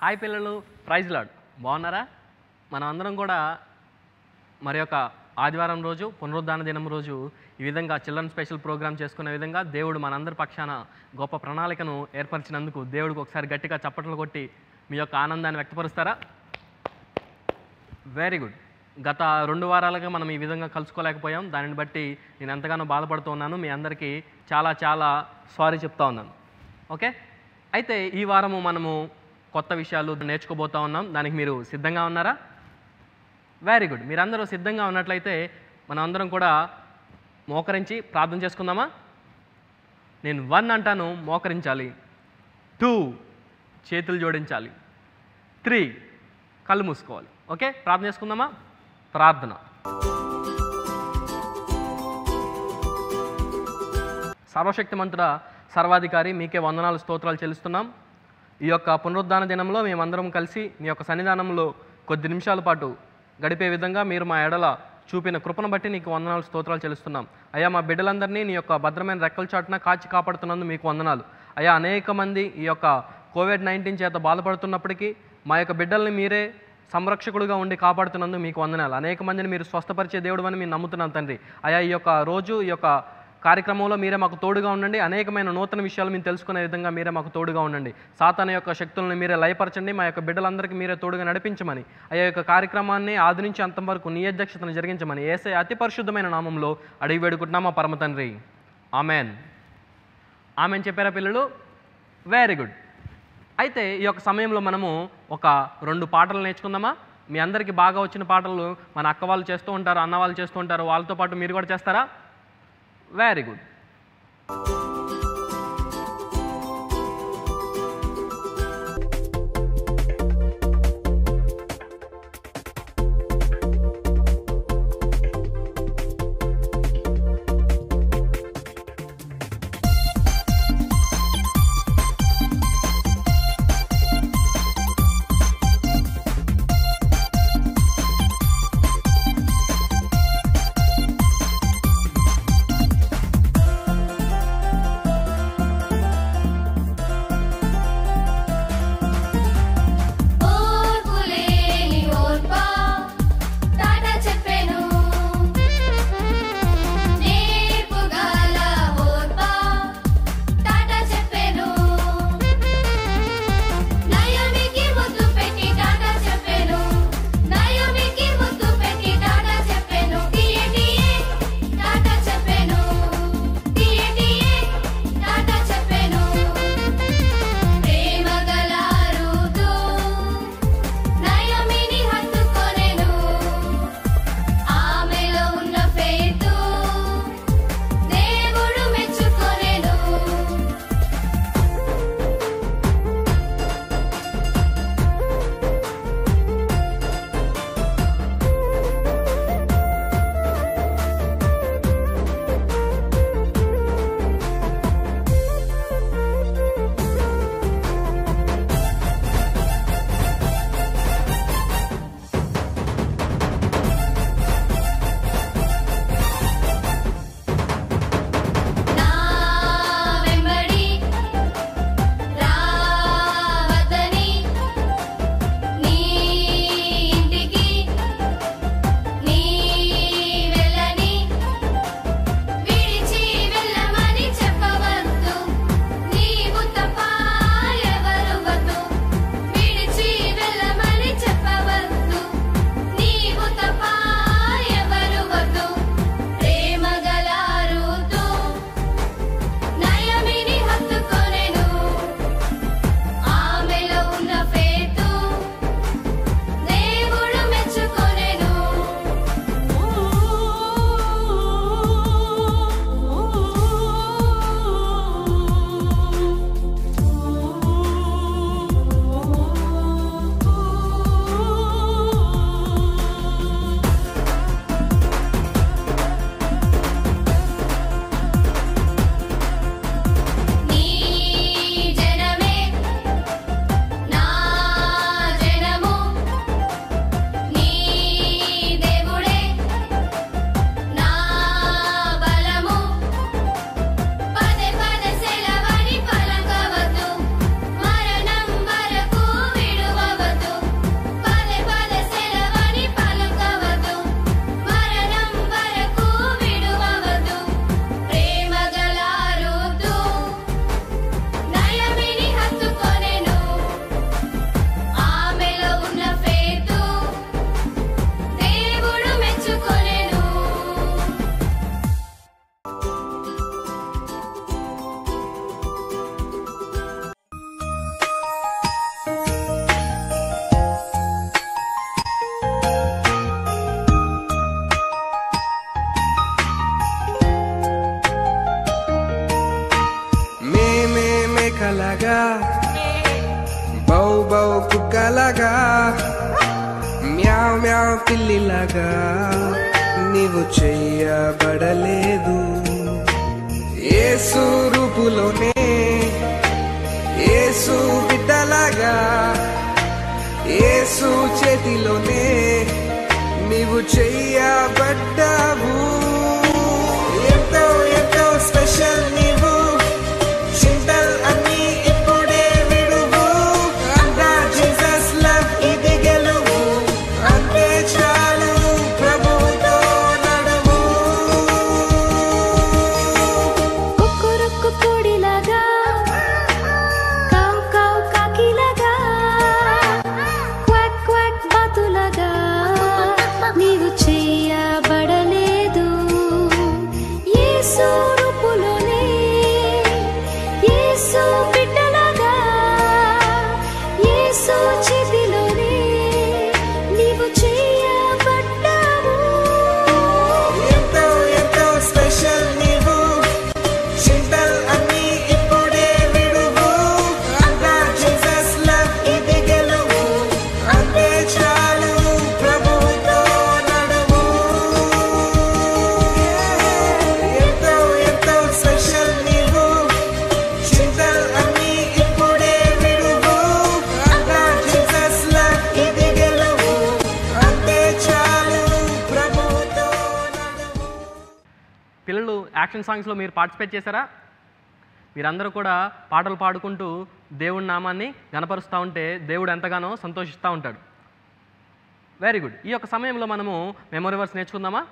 hi పిల్లలు praise lord బాగున్నారా మనం అందరం కూడా మరి యొక్క ఆదివారం రోజు పునరుద్ధాన దినం రోజు ఈ విధంగా చిల్డ్రన్ స్పెషల్ ప్రోగ్రామ్ చేసుకునే విధంగా దేవుడు మనందరి పక్షాన గొప్ప ప్రణాళికను ఏర్పరిచినందుకు దేవుడికి ఒకసారి గట్టిగా చప్పట్లు కొట్టి మీ యొక్క ఆనందాన్ని వ్యక్తపరుస్తారా వెరీ గుడ్ గత రెండు వారాలుగా మనం ఈ విధంగా కలుసుకోలేకపోయాం దానిని బట్టి నేను ఎంతగానో బాధపడుతూ ఉన్నాను మీ అందరికీ చాలా చాలా సారీ చెప్తా ఉన్నాను ఓకే అయితే ఈ వారము మనము కొత్త విషయాలు నేర్చుకోబోతా ఉన్నాం దానికి మీరు సిద్ధంగా ఉన్నారా వెరీ గుడ్ మీరందరూ సిద్ధంగా ఉన్నట్లయితే మనం అందరం కూడా మోకరించి ప్రార్థన చేసుకుందామా నేను వన్ అంటాను మోకరించాలి టూ చేతులు జోడించాలి త్రీ కళ్ళు మూసుకోవాలి ఓకే ప్రార్థన చేసుకుందామా ప్రార్థన సర్వశక్తిమంతుడ సర్వాధికారి మీకే వందనాలు స్తోత్రాలు చెల్లిస్తున్నాం ఈ యొక్క పునరుద్ధాన దినంలో మేమందరం కలిసి మీ యొక్క సన్నిధానంలో కొద్ది నిమిషాల పాటు గడిపే విధంగా మీరు మా ఎడల చూపిన కృపను బట్టి నీకు వందనాలు స్తోత్రాలు చెల్లిస్తున్నాం అయ్యా మా బిడ్డలందరినీ నీ యొక్క భద్రమైన రెక్కల చాటున కాచి కాపాడుతున్నందుకు మీకు వందనాలు అయ్యా అనేక మంది ఈ యొక్క కోవిడ్ నైన్టీన్ చేత బాధపడుతున్నప్పటికీ మా యొక్క బిడ్డల్ని మీరే సంరక్షకుడుగా ఉండి కాపాడుతున్నందుకు మీకు వందనాలు అనేక మందిని మీరు స్వస్థపరిచే దేవుడు అని మేము నమ్ముతున్నాం తండ్రి అయా ఈ యొక్క రోజు ఈ యొక్క కార్యక్రమంలో మీరే మాకు తోడుగా ఉండండి అనేకమైన నూతన విషయాలు మేము తెలుసుకునే విధంగా మీరే మాకు తోడుగా ఉండండి సాతాన యొక్క శక్తులను మీరే లయపరచండి మా యొక్క బిడ్డలందరికీ మీరే తోడుగా నడిపించమని అయ్యా యొక్క కార్యక్రమాన్ని ఆది నుంచి అంతం వరకు నీ అధ్యక్షతను జరిగించమని ఏసే అతి పరిశుద్ధమైన నామంలో అడిగి వేడుకుంటున్నామా పరమ తండ్రి ఆమెన్ ఆమెన్ చెప్పారా పిల్లలు వెరీ గుడ్ అయితే ఈ యొక్క సమయంలో మనము ఒక రెండు పాటలు నేర్చుకుందామా మీ అందరికీ బాగా వచ్చిన పాటలు మన అక్క వాళ్ళు చేస్తూ ఉంటారు అన్న వాళ్ళు చేస్తూ ఉంటారు వాళ్ళతో పాటు మీరు కూడా చేస్తారా వెరీ గుడ్ ఆ బిడ్డలాగా మ్యావ్ మ్యావ్ పిల్లిలాగా నీవు చెయ్యబడలేదు ఏసు రూపులోనే ఏసు బిడ్డలాగా ఏసు చేతిలోనే నీవు చెయ్యబడ్డావు ఎంతో ఎంతో స్పెషల్ నీవు చింతల్ అన్ని ఇప్పుడే విడువు అంతా జీసస్ లవ్ ఇది గెలువు అంతే చాలు ప్రభువుతో నడువు కుక్కురుక్కు కోడిలాగా కావ్ కావ్ కాకిలాగా క్వాక్ క్వాక్ బాతులాగా నీవు చేయబడలేదు యేసు రూపులోనే యేసు బిడ్డలాగా యేసు చేతిలోనే నీవు చేయబడ్డావు ఎంతో ఎంతో స్పెషల్ నీవు చింతల్ అన్ని ఇప్పుడే విడువు అంతా జీసస్ లవ్ ఇది గెలువు అంతే చాలు ప్రభువుతో నడువు ఎంతో ఎంతో స్పెషల్ నీవు చింతల్ అన్ని ఇప్పుడే విడువు అంతా జీసస్ లవ్ ఇది గెలువు అంతే చాలు ప్రభువుతో నడువు పిల్లలు యాక్షన్ సాంగ్స్లో మీరు పార్టిసిపేట్ చేశారా మీరందరూ కూడా పాటలు పాడుకుంటూ దేవుడి నామాన్ని గనపరుస్తూ ఉంటే దేవుడు ఎంతగానో సంతోషిస్తూ ఉంటాడు వెరీ గుడ్ ఈ యొక్క సమయంలో మనము మెమొరీ వర్స్ నేర్చుకుందామా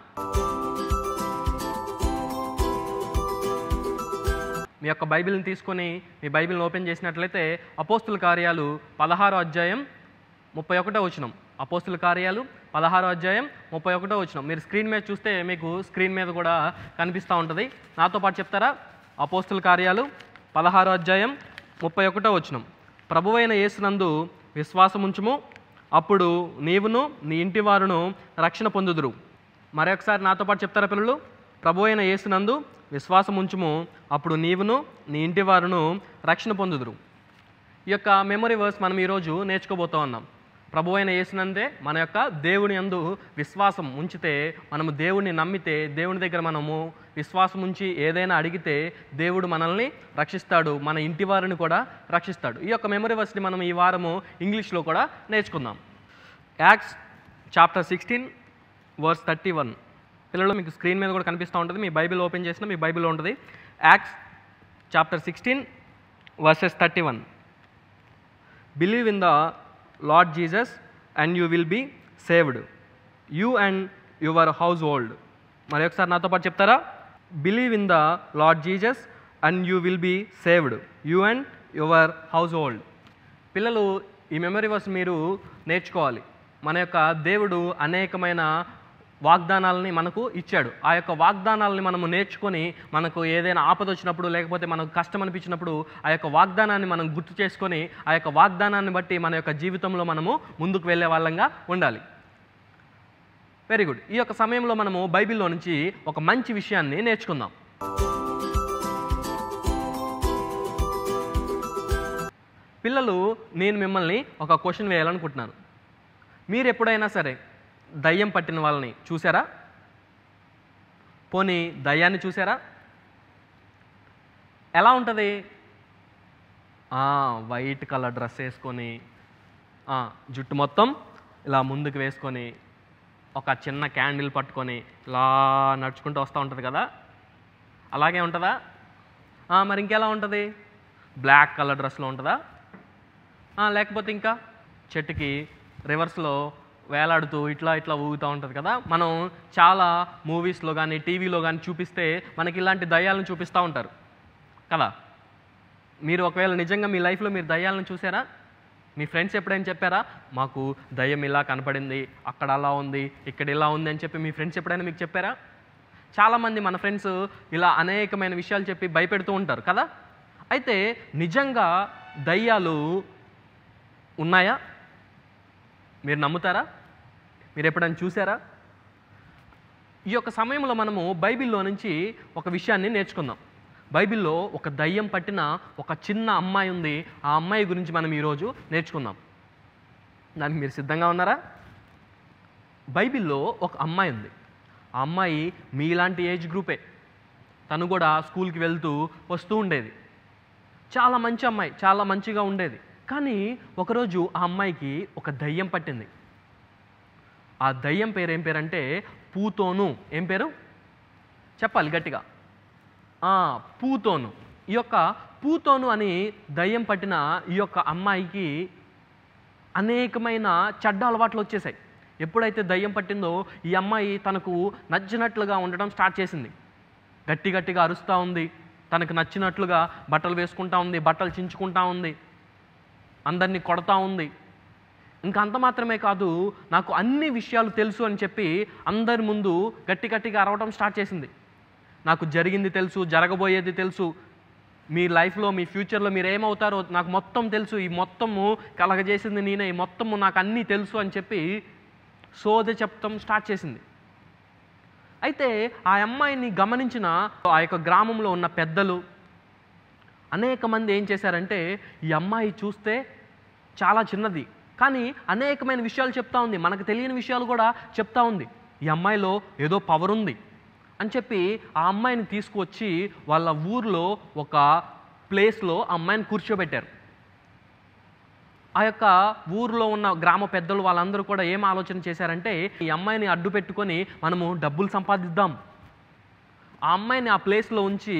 మీ యొక్క బైబిల్ని తీసుకొని మీ బైబిల్ని ఓపెన్ చేసినట్లయితే అపోస్తుల కార్యాలు పదహారో అధ్యాయం ముప్పై ఒకటో వచనం అపోస్తుల కార్యాలు పదహారో అధ్యాయం ముప్పై ఒకటో వచనం మీరు స్క్రీన్ మీద చూస్తే మీకు స్క్రీన్ మీద కూడా కనిపిస్తూ ఉంటుంది నాతో పాటు చెప్తారా అపోస్తుల కార్యాలు పదహారో అధ్యాయం ముప్పై ఒకటో వచనం ప్రభువైన యేసునందు విశ్వాసముంచుము అప్పుడు నీవును నీ ఇంటి వారును రక్షణ పొందుదురు మరొకసారి నాతో పాటు చెప్తారా పిల్లలు ప్రభు అయిన యేసునందు విశ్వాసం ఉంచుము అప్పుడు నీవును నీ ఇంటి వారును రక్షణ పొందుదురు ఈ యొక్క మెమొరీ వర్స్ మనం ఈరోజు నేర్చుకోబోతూ ఉన్నాం ప్రభు అయిన యేసునందే మన యొక్క దేవుని యందు విశ్వాసం ఉంచితే మనము దేవుడిని నమ్మితే దేవుని దగ్గర మనము విశ్వాసం ఉంచి ఏదైనా అడిగితే దేవుడు మనల్ని రక్షిస్తాడు మన ఇంటి వారిని కూడా రక్షిస్తాడు ఈ యొక్క మెమొరీ వర్స్ని మనం ఈ వారము ఇంగ్లీష్లో కూడా నేర్చుకుందాం Acts chapter sixteen verse thirty one పిల్లలు మీకు స్క్రీన్ మీద కూడా కనిపిస్తూ ఉంటుంది మీ బైబిల్ ఓపెన్ చేసిన మీ బైబిల్ ఉంటుంది Acts chapter sixteen verses thirty one believe in the Lord Jesus and you will be saved you and your household మరి ఒకసారి నాతో పాటు చెప్తారా believe in the Lord Jesus and you will be saved you and your household పిల్లలు ఈ memory verse మీరు నేర్చుకోవాలి మన యొక్క దేవుడు అనేకమైన వాగ్దానాలని మనకు ఇచ్చాడు ఆ యొక్క వాగ్దానాలని మనము నేర్చుకొని మనకు ఏదైనా ఆపద వచ్చినప్పుడు లేకపోతే మనకు కష్టం అనిపించినప్పుడు ఆ యొక్క వాగ్దానాన్ని మనం గుర్తు చేసుకొని ఆ యొక్క వాగ్దానాన్ని బట్టి మన యొక్క జీవితంలో మనము ముందుకు వెళ్ళే వాళ్ళంగా ఉండాలి వెరీ గుడ్ ఈ యొక్క సమయంలో మనము బైబిల్లో నుంచి ఒక మంచి విషయాన్ని నేర్చుకుందాం పిల్లలు నేను మిమ్మల్ని ఒక క్వశ్చన్ వేయాలనుకుంటున్నాను మీరు ఎప్పుడైనా సరే దయ్యం పట్టిన వాళ్ళని చూసారా పోనీ దయ్యాన్ని చూసారా ఎలా ఉంటుంది ఆ, వైట్ కలర్ డ్రెస్ వేసుకొని ఆ, జుట్టు మొత్తం ఇలా ముందుకు వేసుకొని ఒక చిన్న క్యాండిల్ పట్టుకొని ఇలా నడుచుకుంటూ వస్తూ ఉంటుంది కదా అలాగే ఉంటుందా ఆ, మరి ఇంకెలా ఉంటుంది బ్లాక్ కలర్ డ్రెస్లో ఉంటుందా ఆ, లేకపోతే ఇంకా చెట్టుకి రివర్స్లో వేలాడుతూ ఇట్లా ఇట్లా ఊగుతూ ఉంటుంది కదా మనం చాలా మూవీస్లో కానీ టీవీలో కానీ చూపిస్తే మనకి ఇలాంటి దయ్యాలను చూపిస్తూ ఉంటారు కదా మీరు ఒకవేళ నిజంగా మీ లైఫ్లో మీరు దయ్యాలను చూసారా మీ ఫ్రెండ్స్ ఎప్పుడైనా చెప్పారా మాకు దయ్యం ఇలా కనపడింది అక్కడ అలా ఉంది ఇక్కడ ఇలా ఉంది అని చెప్పి మీ ఫ్రెండ్స్ ఎప్పుడైనా మీకు చెప్పారా చాలామంది మన ఫ్రెండ్స్ ఇలా అనేకమైన విషయాలు చెప్పి భయపెడుతూ ఉంటారు కదా అయితే నిజంగా దయ్యాలు ఉన్నాయా మీరు నమ్ముతారా మీరు ఎప్పుడైనా చూసారా ఈ యొక్క సమయంలో మనము బైబిల్లో నుంచి ఒక విషయాన్ని నేర్చుకుందాం బైబిల్లో ఒక దయ్యం పట్టిన ఒక చిన్న అమ్మాయి ఉంది ఆ అమ్మాయి గురించి మనం ఈరోజు నేర్చుకుందాం దానికి మీరు సిద్ధంగా ఉన్నారా బైబిల్లో ఒక అమ్మాయి ఉంది ఆ అమ్మాయి మీలాంటి ఏజ్ గ్రూపే తను కూడా స్కూల్కి వెళ్తూ వస్తూ ఉండేది చాలా మంచి అమ్మాయి చాలా మంచిగా ఉండేది కానీ ఒకరోజు ఆ అమ్మాయికి ఒక దయ్యం పట్టింది ఆ దయ్యం పేరు ఏం పేరంటే పూతోను ఏం పేరు చెప్పాలి గట్టిగా ఆ, పూతోను ఈ యొక్క పూతోను అని దయ్యం పట్టిన ఈ యొక్క అమ్మాయికి అనేకమైన చెడ్డ అలవాట్లు వచ్చేసాయి ఎప్పుడైతే దయ్యం పట్టిందో ఈ అమ్మాయి తనకు నచ్చినట్లుగా ఉండడం స్టార్ట్ చేసింది గట్టి గట్టిగా అరుస్తూ ఉంది తనకు నచ్చినట్లుగా బట్టలు వేసుకుంటా ఉంది బట్టలు చించుకుంటా ఉంది అందరినీ కొడతా ఉంది ఇంకా అంత మాత్రమే కాదు నాకు అన్ని విషయాలు తెలుసు అని చెప్పి అందరి ముందు గట్టి గట్టిగా అరవడం స్టార్ట్ చేసింది నాకు జరిగింది తెలుసు జరగబోయేది తెలుసు మీ లైఫ్లో మీ ఫ్యూచర్లో మీరు ఏమవుతారో నాకు మొత్తం తెలుసు ఈ మొత్తము కలగజేసింది నేనే ఈ మొత్తము నాకు అన్నీ తెలుసు అని చెప్పి సోద చెప్తాం స్టార్ట్ చేసింది అయితే ఆ అమ్మాయిని గమనించిన ఆ యొక్క గ్రామంలో ఉన్న పెద్దలు అనేక మంది ఏం చేశారంటే ఈ అమ్మాయి చూస్తే చాలా చిన్నది కానీ అనేకమైన విషయాలు చెప్తా ఉంది మనకు తెలియని విషయాలు కూడా చెప్తా ఉంది ఈ అమ్మాయిలో ఏదో పవర్ ఉంది అని చెప్పి ఆ అమ్మాయిని తీసుకువచ్చి వాళ్ళ ఊర్లో ఒక ప్లేస్లో ఆ అమ్మాయిని కూర్చోబెట్టారు ఆ యొక్క ఊర్లో ఉన్న గ్రామ పెద్దలు వాళ్ళందరూ కూడా ఏం ఆలోచన చేశారంటే ఈ అమ్మాయిని అడ్డు పెట్టుకొని మనము డబ్బులు సంపాదిద్దాం ఆ అమ్మాయిని ఆ ప్లేస్లో ఉంచి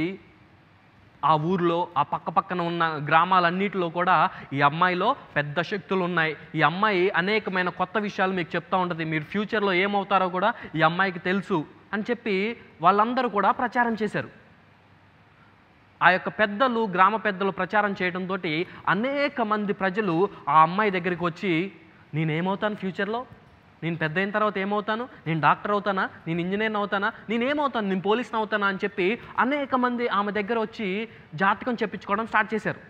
ఆ ఊర్లో ఆ పక్క పక్కన ఉన్న గ్రామాలన్నిటిలో కూడా ఈ అమ్మాయిలో పెద్ద శక్తులు ఉన్నాయి ఈ అమ్మాయి అనేకమైన కొత్త విషయాలు మీకు చెప్తా ఉంటుంది మీరు ఫ్యూచర్లో ఏమవుతారో కూడా ఈ అమ్మాయికి తెలుసు అని చెప్పి వాళ్ళందరూ కూడా ప్రచారం చేశారు ఆ యొక్క పెద్దలు గ్రామ పెద్దలు ప్రచారం చేయడంతో అనేక మంది ప్రజలు ఆ అమ్మాయి దగ్గరికి వచ్చి నేనేమవుతాను ఫ్యూచర్లో నేను పెద్ద అయిన తర్వాత ఏమవుతాను నేను డాక్టర్ అవుతానా నేను ఇంజనీర్ అవుతానా నేను ఏమవుతాను నేను పోలీస్ని అవుతానా అని చెప్పి అనేక మంది ఆమె దగ్గర వచ్చి జాతకం చెప్పించుకోవడం స్టార్ట్ చేశారు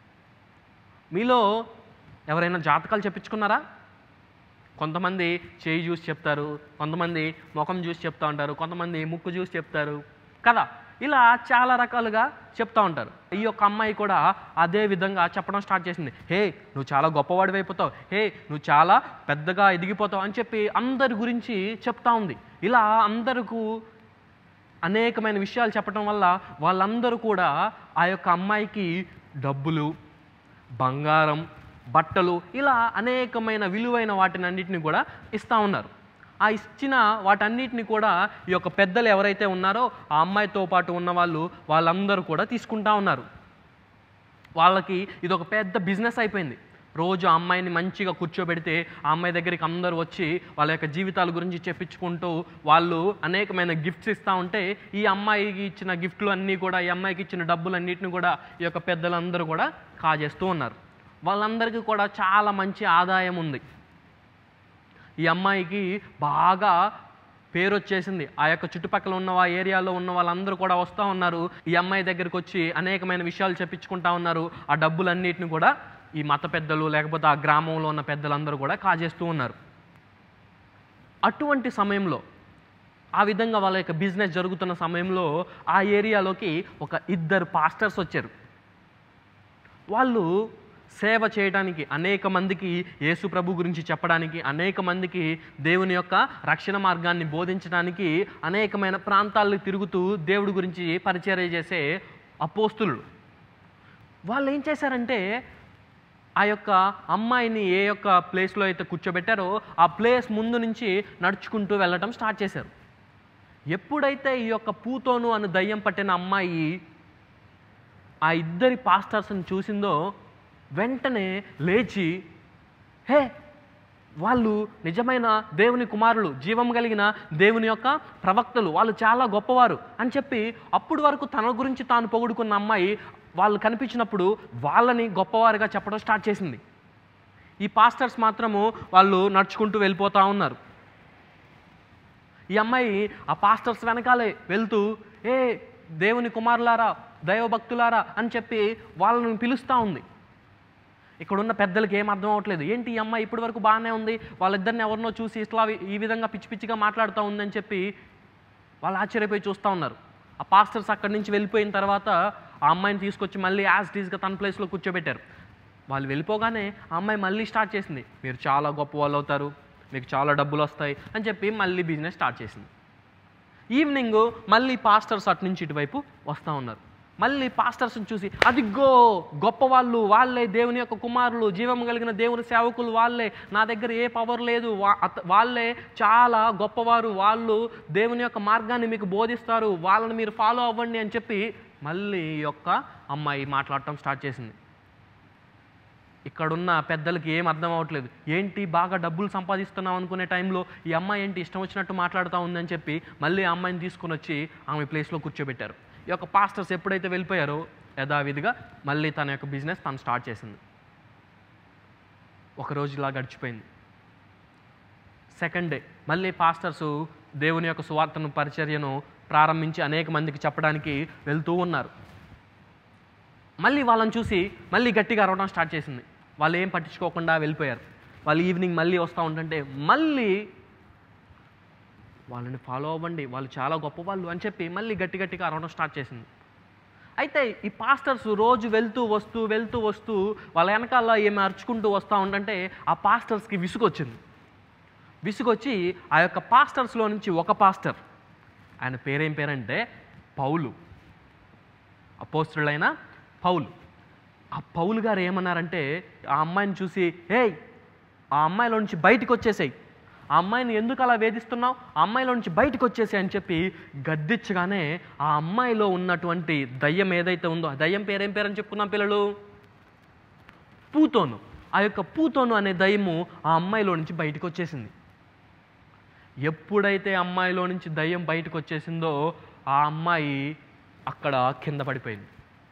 మీలో ఎవరైనా జాతకాలు చెప్పించుకున్నారా కొంతమంది చేయి చూసి చెప్తారు కొంతమంది ముఖం చూసి చెప్తా ఉంటారు కొంతమంది ముక్కు చూసి చెప్తారు కదా ఇలా చాలా రకాలుగా చెప్తా ఉంటారు ఈ యొక్క అమ్మాయి కూడా అదే విధంగా చెప్పడం స్టార్ట్ చేసింది హే నువ్వు చాలా గొప్పవాడివి అయిపోతావు హే నువ్వు చాలా పెద్దగా ఎదిగిపోతావు అని చెప్పి అందరి గురించి చెప్తా ఉంది ఇలా అందరికీ అనేకమైన విషయాలు చెప్పడం వల్ల వాళ్ళందరూ కూడా ఆ యొక్క అమ్మాయికి డబ్బులు బంగారం బట్టలు ఇలా అనేకమైన విలువైన వాటిని అన్నిటిని కూడా ఇస్తూ ఉన్నారు ఆ ఇచ్చిన వాటన్నిటిని కూడా ఈ యొక్క పెద్దలు ఎవరైతే ఉన్నారో ఆ అమ్మాయితో పాటు ఉన్న వాళ్ళు వాళ్ళందరూ కూడా తీసుకుంటా ఉన్నారు వాళ్ళకి ఇది ఒక పెద్ద బిజినెస్ అయిపోయింది రోజు ఆ అమ్మాయిని మంచిగా కూర్చోబెడితే ఆ అమ్మాయి దగ్గరికి అందరూ వచ్చి వాళ్ళ యొక్క జీవితాల గురించి చెప్పించుకుంటూ వాళ్ళు అనేకమైన గిఫ్ట్స్ ఇస్తూ ఉంటే ఈ అమ్మాయికి ఇచ్చిన గిఫ్ట్లు అన్నీ కూడా ఈ అమ్మాయికి ఇచ్చిన డబ్బులు అన్నిటిని కూడా ఈ యొక్క పెద్దలందరూ కూడా కాజేస్తూ ఉన్నారు వాళ్ళందరికీ కూడా చాలా మంచి ఆదాయం ఉంది ఈ అమ్మాయికి బాగా పేరు వచ్చేసింది ఆ యొక్క చుట్టుపక్కల ఉన్న ఆ ఏరియాలో ఉన్న వాళ్ళందరూ కూడా వస్తూ ఉన్నారు ఈ అమ్మాయి దగ్గరికి వచ్చి అనేకమైన విషయాలు చెప్పించుకుంటా ఉన్నారు ఆ డబ్బులన్నిటిని కూడా ఈ మత పెద్దలు లేకపోతే ఆ గ్రామంలో ఉన్న పెద్దలందరూ కూడా కాజేస్తూ ఉన్నారు అటువంటి సమయంలో ఆ విధంగా వాళ్ళ యొక్క బిజినెస్ జరుగుతున్న సమయంలో ఆ ఏరియాలోకి ఒక ఇద్దరు పాస్టర్స్ వచ్చారు వాళ్ళు సేవ చేయడానికి అనేక మందికి యేసు ప్రభు గురించి చెప్పడానికి అనేక మందికి దేవుని యొక్క రక్షణ మార్గాన్ని బోధించడానికి అనేకమైన ప్రాంతాల్లో తిరుగుతూ దేవుడి గురించి పరిచర్య చేసే అపోస్తులు వాళ్ళు ఏం చేశారంటే ఆ యొక్క అమ్మాయిని ఏ యొక్క ప్లేస్లో అయితే కూర్చోబెట్టారో ఆ ప్లేస్ ముందు నుంచి నడుచుకుంటూ వెళ్ళటం స్టార్ట్ చేశారు ఎప్పుడైతే ఈ యొక్క పూతోను అని దయ్యం పట్టిన అమ్మాయి ఆ ఇద్దరి పాస్టర్స్ని చూసిందో వెంటనే లేచి హే వాళ్ళు నిజమైన దేవుని కుమారులు జీవం కలిగిన దేవుని యొక్క ప్రవక్తలు వాళ్ళు చాలా గొప్పవారు అని చెప్పి అప్పుడు వరకు తన గురించి తాను పొగుడుకున్న అమ్మాయి వాళ్ళు కనిపించినప్పుడు వాళ్ళని గొప్పవారుగా చెప్పడం స్టార్ట్ చేసింది ఈ పాస్టర్స్ మాత్రము వాళ్ళు నడుచుకుంటూ వెళ్ళిపోతూ ఉన్నారు ఈ అమ్మాయి ఆ పాస్టర్స్ వెనకాలే వెళ్తూ ఏ దేవుని కుమారులారా దైవభక్తులారా అని చెప్పి వాళ్ళని పిలుస్తూ ఉంది ఇక్కడున్న పెద్దలకి ఏం అర్థం అవ్వట్లేదు ఏంటి ఈ అమ్మాయి ఇప్పటి వరకు బాగానే ఉంది వాళ్ళిద్దరిని ఎవరినో చూసి ఇట్లా ఈ విధంగా పిచ్చి పిచ్చిగా మాట్లాడుతూ ఉందని చెప్పి వాళ్ళు ఆశ్చర్యపోయి చూస్తూ ఉన్నారు ఆ పాస్టర్స్ అక్కడి నుంచి వెళ్ళిపోయిన తర్వాత ఆ అమ్మాయిని తీసుకొచ్చి మళ్ళీ యాజ్ టీజ్గా తన ప్లేస్లో కూర్చోబెట్టారు వాళ్ళు వెళ్ళిపోగానే ఆ అమ్మాయి మళ్ళీ స్టార్ట్ చేసింది మీరు చాలా గొప్ప వాళ్ళు అవుతారు మీకు చాలా డబ్బులు వస్తాయి అని చెప్పి మళ్ళీ బిజినెస్ స్టార్ట్ చేసింది ఈవినింగ్ మళ్ళీ పాస్టర్స్ అటు నుంచి ఇటువైపు వస్తూ ఉన్నారు మళ్ళీ పాస్టర్స్ని చూసి అదిగో గొప్ప వాళ్ళు వాళ్ళే దేవుని యొక్క కుమారులు జీవం కలిగిన దేవుని సేవకులు వాళ్ళే నా దగ్గర ఏ పవర్ లేదు వా- అత- వాళ్ళే చాలా గొప్పవారు వాళ్ళు దేవుని యొక్క మార్గాన్ని మీకు బోధిస్తారు వాళ్ళని మీరు ఫాలో అవ్వండి అని చెప్పి మళ్ళీ ఈ యొక్క అమ్మాయి మాట్లాడటం స్టార్ట్ చేసింది ఇక్కడున్న పెద్దలకి ఏం అర్థం అవ్వట్లేదు ఏంటి బాగా డబ్బులు సంపాదిస్తున్నాం అనుకునే టైంలో ఈ అమ్మాయి ఏంటి ఇష్టం వచ్చినట్టు మాట్లాడుతూ ఉందని చెప్పి మళ్ళీ ఆ అమ్మాయిని తీసుకొని వచ్చి ఆమె ప్లేస్లో కూర్చోబెట్టారు ఈ యొక్క పాస్టర్స్ ఎప్పుడైతే వెళ్ళిపోయారో యథావిధిగా మళ్ళీ తన యొక్క బిజినెస్ తను స్టార్ట్ చేసింది ఒక రోజు ఇలా గడిచిపోయింది సెకండ్ డే మళ్ళీ పాస్టర్స్ దేవుని యొక్క సువార్తను పరిచర్యను ప్రారంభించి అనేక మందికి చెప్పడానికి వెళ్తూ ఉన్నారు మళ్ళీ వాళ్ళని చూసి మళ్ళీ గట్టిగా అరవడం స్టార్ట్ చేసింది వాళ్ళు ఏం పట్టించుకోకుండా వెళ్ళిపోయారు వాళ్ళు ఈవినింగ్ మళ్ళీ వస్తూ ఉంటుంటే మళ్ళీ వాళ్ళని ఫాలో అవ్వండి వాళ్ళు చాలా గొప్ప వాళ్ళు అని చెప్పి మళ్ళీ గట్టి గట్టిగా అరవడం స్టార్ట్ చేసింది అయితే ఈ పాస్టర్స్ రోజు వెళ్తూ వస్తూ వెళ్తూ వస్తూ వాళ్ళ వెనకాల ఏమి అరుచుకుంటూ వస్తూ ఉంటుంటే ఆ పాస్టర్స్కి విసుగొచ్చింది విసుగొచ్చి ఆ యొక్క పాస్టర్స్లో నుంచి ఒక పాస్టర్ ఆయన పేరేం పేరంటే పౌలు అపోస్తుడైన పౌలు ఆ పౌలు గారు ఏమన్నారంటే ఆ అమ్మాయిని చూసి ఏయ్ ఆ అమ్మాయిలో నుంచి బయటికి వచ్చేసాయి ఆ అమ్మాయిని ఎందుకు అలా వేధిస్తున్నావు ఆ అమ్మాయిలో నుంచి బయటికి వచ్చేసాయి అని చెప్పి గద్దించగానే ఆ అమ్మాయిలో ఉన్నటువంటి దయ్యం ఏదైతే ఉందో ఆ దయ్యం పేరేం పేరని చెప్పుకున్నాం పిల్లలు పూతోను ఆ యొక్క పూతోను అనే దయ్యము ఆ అమ్మాయిలో నుంచి బయటకు వచ్చేసింది ఎప్పుడైతే అమ్మాయిలో నుంచి దయ్యం బయటకు వచ్చేసిందో ఆ అమ్మాయి అక్కడ కింద పడిపోయింది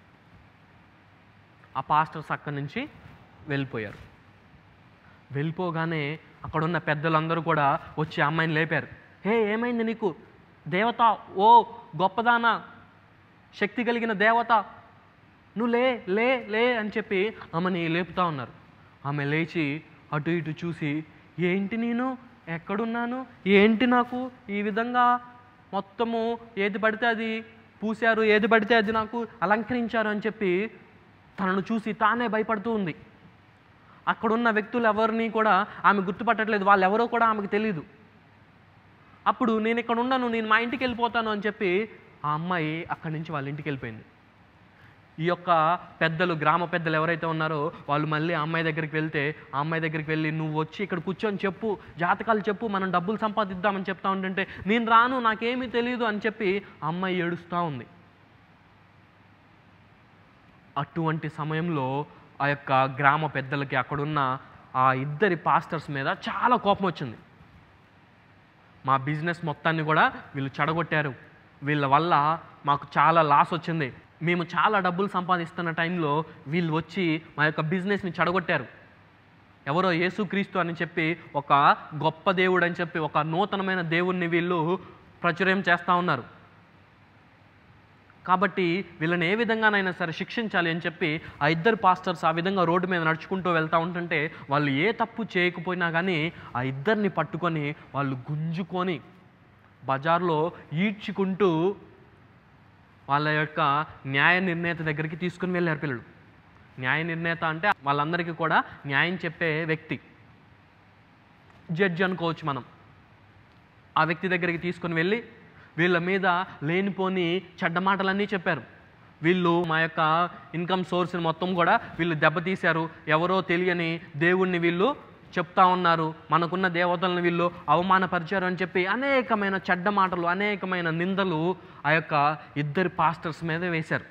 ఆ పాస్టర్స్ అక్కడి నుంచి వెళ్ళిపోయారు వెళ్ళిపోగానే అక్కడున్న పెద్దలందరూ కూడా వచ్చి ఆ అమ్మాయిని లేపారు హే ఏమైంది నీకు దేవత ఓ గొప్పదానా శక్తి కలిగిన దేవత నువ్వు లే లే లే అని చెప్పి ఆమెని లేపుతా ఉన్నారు ఆమె లేచి అటు ఇటు చూసి ఏంటి నేను ఎక్కడున్నాను ఏంటి నాకు ఈ విధంగా మొత్తము ఏది పడితే అది పూశారు ఏది పడితే అది నాకు అలంకరించారు అని చెప్పి తనను చూసి తానే భయపడుతూ ఉంది అక్కడున్న వ్యక్తులు ఎవరిని కూడా ఆమె గుర్తుపట్టట్లేదు వాళ్ళు ఎవరో కూడా ఆమెకు తెలియదు అప్పుడు నేను ఇక్కడ ఉన్నాను నేను మా ఇంటికి వెళ్ళిపోతాను అని చెప్పి ఆ అమ్మాయి అక్కడి నుంచి వాళ్ళ ఇంటికి వెళ్ళిపోయింది ఈ యొక్క పెద్దలు గ్రామ పెద్దలు ఎవరైతే ఉన్నారో వాళ్ళు మళ్ళీ ఆ అమ్మాయి దగ్గరికి వెళ్తే ఆ అమ్మాయి దగ్గరికి వెళ్ళి నువ్వు వచ్చి ఇక్కడ కూర్చొని చెప్పు జాతకాలు చెప్పు మనం డబ్బులు సంపాదిద్దామని చెప్తా ఉంటుంటే నేను రాను నాకేమీ తెలియదు అని చెప్పి ఆ అమ్మాయి ఏడుస్తూ ఉంది అటువంటి సమయంలో ఆ యొక్క గ్రామ పెద్దలకి అక్కడున్న ఆ ఇద్దరి పాస్టర్స్ మీద చాలా కోపం వచ్చింది మా బిజినెస్ మొత్తాన్ని కూడా వీళ్ళు చెడగొట్టారు వీళ్ళ వల్ల మాకు చాలా లాస్ వచ్చింది మేము చాలా డబ్బులు సంపాదిస్తున్న టైంలో వీళ్ళు వచ్చి మా యొక్క బిజినెస్ని చెడగొట్టారు ఎవరో యేసుక్రీస్తు అని చెప్పి ఒక గొప్ప దేవుడు అని చెప్పి ఒక నూతనమైన దేవుణ్ణి వీళ్ళు ప్రచుర్యం చేస్తూ ఉన్నారు కాబట్టి వీళ్ళని ఏ విధంగానైనా సరే శిక్షించాలి అని చెప్పి ఆ ఇద్దరు పాస్టర్స్ ఆ విధంగా రోడ్డు మీద నడుచుకుంటూ వెళ్తూ ఉంటుంటే వాళ్ళు ఏ తప్పు చేయకపోయినా కానీ ఆ ఇద్దరిని పట్టుకొని వాళ్ళు గుంజుకొని బజార్లో ఈడ్చుకుంటూ వాళ్ళ యొక్క న్యాయ నిర్ణేత దగ్గరికి తీసుకుని వెళ్ళారు పిల్లలు న్యాయ నిర్ణేత అంటే వాళ్ళందరికీ కూడా న్యాయం చెప్పే వ్యక్తి జడ్జి అనుకోవచ్చు మనం ఆ వ్యక్తి దగ్గరికి తీసుకుని వెళ్ళి వీళ్ళ మీద లేనిపోని చెడ్డ మాటలన్నీ చెప్పారు వీళ్ళు మా యొక్క ఇన్కమ్ సోర్స్ని మొత్తం కూడా వీళ్ళు దెబ్బతీశారు ఎవరో తెలియని దేవుణ్ణి వీళ్ళు చెప్తా ఉన్నారు మనకున్న దేవతలను వీళ్ళు అవమానపరిచారు అని చెప్పి అనేకమైన చెడ్డ మాటలు అనేకమైన నిందలు ఆ యొక్క ఇద్దరి పాస్టర్స్ మీద వేశారు